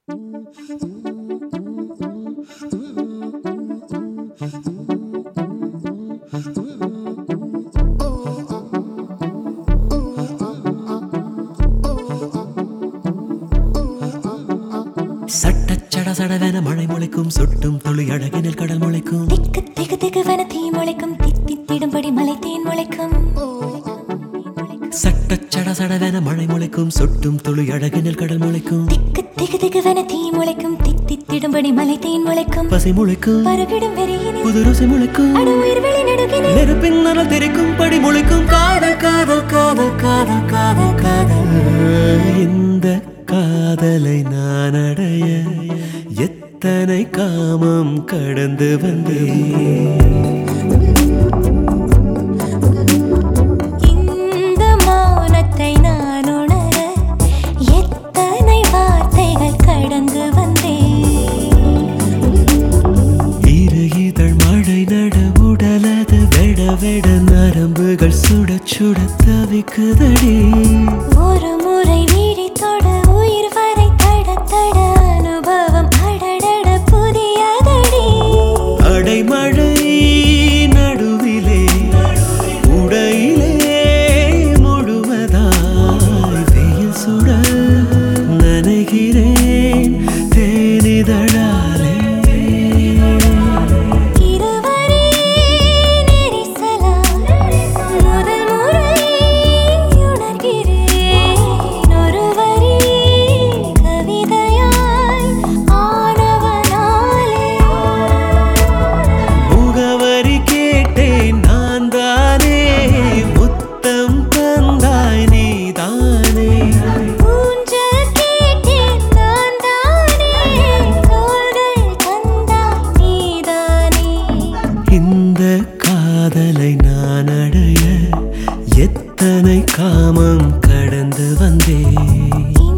சட்டச்சட சடவென மழை முளைக்கும் சொட்டும் துளி அழகினில் கடல் முளைக்கும் திக்கு திகு திகுவன தீ முளைக்கும் தித்தித்திடும்படி மலை தேன் முளைக்கும் சட்டச்சட சடவென மழை முளைக்கும் சொட்டும் துளி அழகினில் கடல் முளைக்கும் திக்கு திகு திகுவன தீ முளைக்கும் தித்தித்திடும்படி மலை தேன் முளைக்கும் பசி முளைக்கும் பருகிடும் வெறியினில் புது ருசி முளைக்கும் அடு உயிர் வெளி நடுகினில் நெருப்பின் நரல் தெரிக்கும் படி முளைக்கும் காதல் காதல் காதல் காதல் காதல் காதல் இந்த காதலை நான் அடைய எத்தனை காமம் கடந்து வந்தேன் இந்த மௌனத்தை நான் உணர எத்தனை வார்த்தைகள் கடந்து வந்தேன் இரு இதழ் மழை நட உடலது வெட வெட நரம்புகள் சுட சுட தவிக்குதடி ஒரு முறை வீடி தொட உயிர் வரை தட தட அனுபவம் அடடட புதியதடி அடைமழை நடுவிலே உடையிலே முழுவதாய் வெயில் சுட நனைகிறேன் தேனிதழாலே இருவரே நெரிசலா முதல் முறை உணர்கிறேன் ஒரு வரி கவிதையாய் ஆனவனாலே முகவரி கேட்டேன் நான் தானே முத்தம் தந்தாய் நீதானே ஊஞ்சல் கேட்டேன் நான் தானே தோள்கள் தந்தாய் நீதானே இந்த காதலை நான் அடைய எத்தனை காமம் கடந்து வந்தேன்